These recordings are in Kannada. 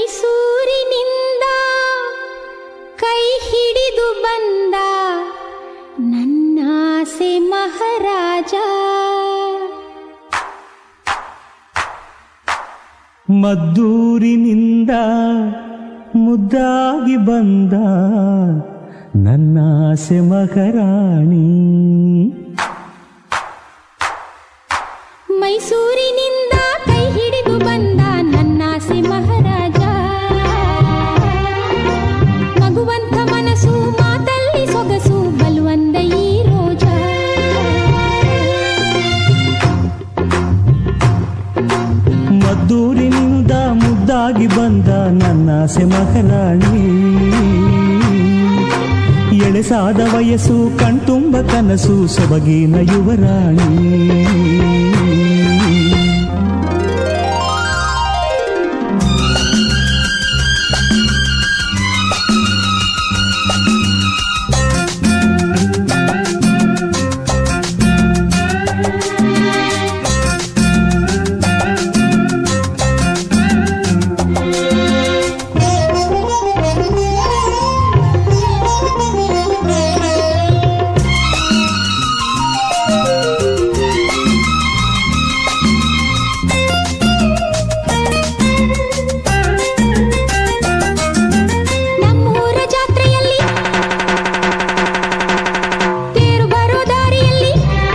ಮೈಸೂರಿನಿಂದ ಕೈ ಹಿಡಿದು ಬಂದ ನನ್ನಾಸೆ ಮಹಾರಾಜ ಮದ್ದೂರಿನಿಂದ ಮುದ್ದಾಗಿ ಬಂದ ನನ್ನಾಸೆ ಮಕರಾಣಿ ಮೈಸೂರಿನಿಂದ ಕೈ ಹಿಡಿದು ಬಂದ ನನ್ನಾಸೆ ಮಹಾರಾಜ ಮಗುವಂತ ಮನಸ್ಸು ಮಾತಲ್ಲಿ ಸೊಗಸು ಬಲುವಂದ ಈ ರೋಜ ಮದ್ದೂರಿನಿಂದ ಮುದ್ದಾಗಿ ಬಂದ ನನ್ನಾಸೆ ಮಕರಾಣಿ ಎಳೆಸಾದ ವಯಸ್ಸು ಕಣ್ತುಂಬ ಕನಸು ಸೊಬಗಿನ ಯುವರಾಣಿ ನಮ್ಮೂರ ಜಾತ್ರೆಯಲ್ಲಿ ತೇರು ಬರೋ ದಾರಿಯಲ್ಲಿ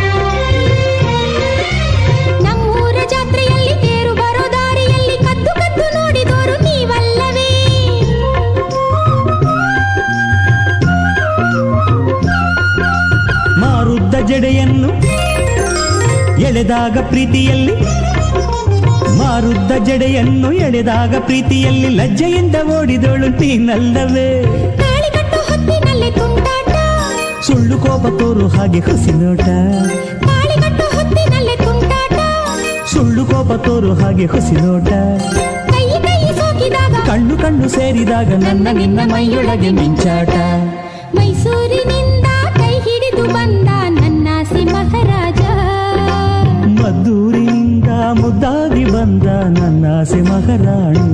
ನಮ್ಮೂರ ಜಾತ್ರೆಯಲ್ಲಿ ತೇರು ಬರೋ ದಾರಿಯಲ್ಲಿ ಕದ್ದು ಕದ್ದು ನೋಡಿದೋರು ನೀವಲ್ಲವೇ ಮಾರುದ್ದ ಜಡೆಯನ್ನು ಎಳೆದಾಗ ಪ್ರೀತಿಯಲ್ಲಿ ಮಾರುದ್ದ ಜಡೆಯನ್ನು ಎಳೆದಾಗ ಪ್ರೀತಿಯಲ್ಲಿ ಲಜ್ಜೆಯಿಂದ ಓಡಿದೋಳು ನೀನಲ್ಲವೇ ತಾಳಿಕಟ್ಟು ಹೊತ್ತಿನಲ್ಲೇ ತುಂಟಾಟ ಸುಳ್ಳು ಕೋಪ ತೋರು ಹಾಗೆ ಹುಸಿ ನೋಟ ತಾಳಿಕಟ್ಟು ಹೊತ್ತಿನಲ್ಲೇ ತುಂಟಾಟ ಸುಳ್ಳು ಕೋಪ ತೋರು ಹಾಗೆ ಹುಸಿ ನೋಟ ಕೈ ಕೈ ಸೋಕಿದಾಗ ಕಣ್ಣು ಕಣ್ಣು ಸೇರಿದಾಗ ನನ್ನ ನಿನ್ನ ಮೈಯೊಳಗೆ ಮಿಂಚಾಟ ಮೈಸೂರಿನಿಂದ ಕೈ ಹಿಡಿದು ಬಂದ ನನ್ನಾಸೆ ಮಹಾರಾಜ ಮದ್ದೂರಿನಿಂದ ಮುದ್ದಾಗಿ ಬಂದ ನನ್ನಾಸೆ ಮಹಾರಾಣಿ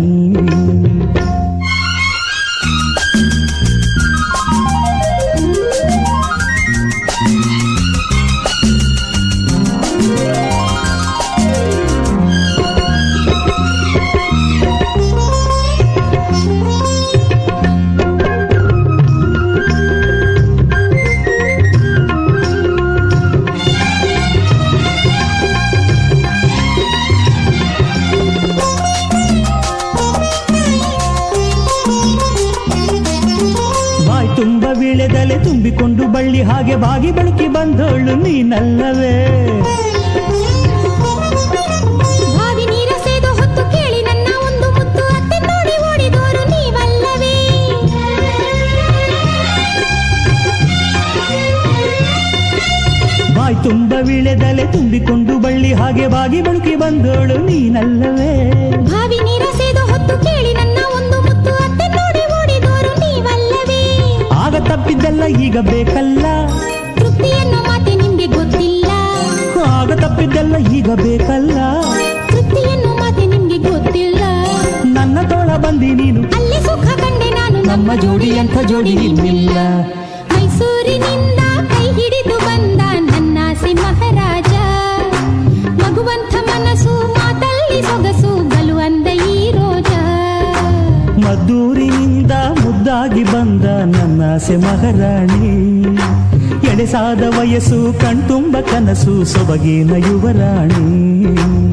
ಬಾಯ್ ತುಂಬ ವೀಳೆದಲೆ ತುಂಬಿಕೊಂಡು ಬಳ್ಳಿ ಹಾಗೆ ಬಾಗಿ ಬಳುಕಿ ಬಂದೋಳು ನೀನಲ್ಲವೇ ಬಾವಿ ನೀರ ಸೇದು ಹೊತ್ತು ಕೇಳಿ ನನ್ನ ಒಂದು ಮುತ್ತು ಅತ್ತೆ ನೋಡಿ ಓಡಿದೋರು ನೀವಲ್ಲವೇ ಬಾಯ್ ತುಂಬ ವೀಳೆದಲೆ ತುಂಬಿಕೊಂಡು ಬಳ್ಳಿ ಹಾಗೆ ಬಾಗಿ ಬಳುಕಿ ಬಂದೋಳು ನೀನಲ್ಲವೇ ಬಾವಿ ನೀರ ಸೇದು ಹೊತ್ತು ಕೇಳಿ ನನ್ನ ಒಂದು ಮುತ್ತು ಅತ್ತೆ ನೋಡಿ ಓಡಿದೋರು ನೀವಲ್ಲವೇ ಆಗ ತಪ್ಪಿದ್ದೆಲ್ಲ ಈಗ ಬೇಕಲ್ಲ ತೃಪ್ತಿ ಅನ್ನೋ ಮಾತೆ ನಿಮ್ಗೆ ಗೊತ್ತಿಲ್ಲ ಆಗ ತಪ್ಪಿದ್ದೆಲ್ಲ ಈಗ ಬೇಕಲ್ಲ ತೃಪ್ತಿ ಅನ್ನೋ ಮಾತೆ ನಿಮ್ಗೆ ಗೊತ್ತಿಲ್ಲ ನನ್ನ ತೋಳ ಬಂದಿ ನೀನು ಅಲ್ಲಿ ಸುಖ ಕಂಡೆ ನಾನು ನಮ್ಮ ಜೋಡಿ ಅಂತ ಜೋಡಿ ನಿಮ್ಮಿಲ್ಲ ಮೈಸೂರಿನಿಂದ ಕೈ ಹಿಡಿದು ಬಂದ ನನ್ನಾಸೆ ಮಹಾರಾಜ ಮಗುವಂತ ಮನಸ್ಸು ಮಾತಲ್ಲಿ ಸೊಗಸು ಬಲುವಂದ ಈ ರೋಜ ಮದ್ದೂರಿನಿಂದ ಮುದ್ದಾಗಿ ಬಂದ ನನ್ನಾಸೆ ಮಹಾರಾಣಿ ಎಳೆಸಾದ ವಯಸ್ಸು ಕಣ್ತುಂಬ ಕನಸು ಸೊಬಗಿನ ಯುವರಾಣಿ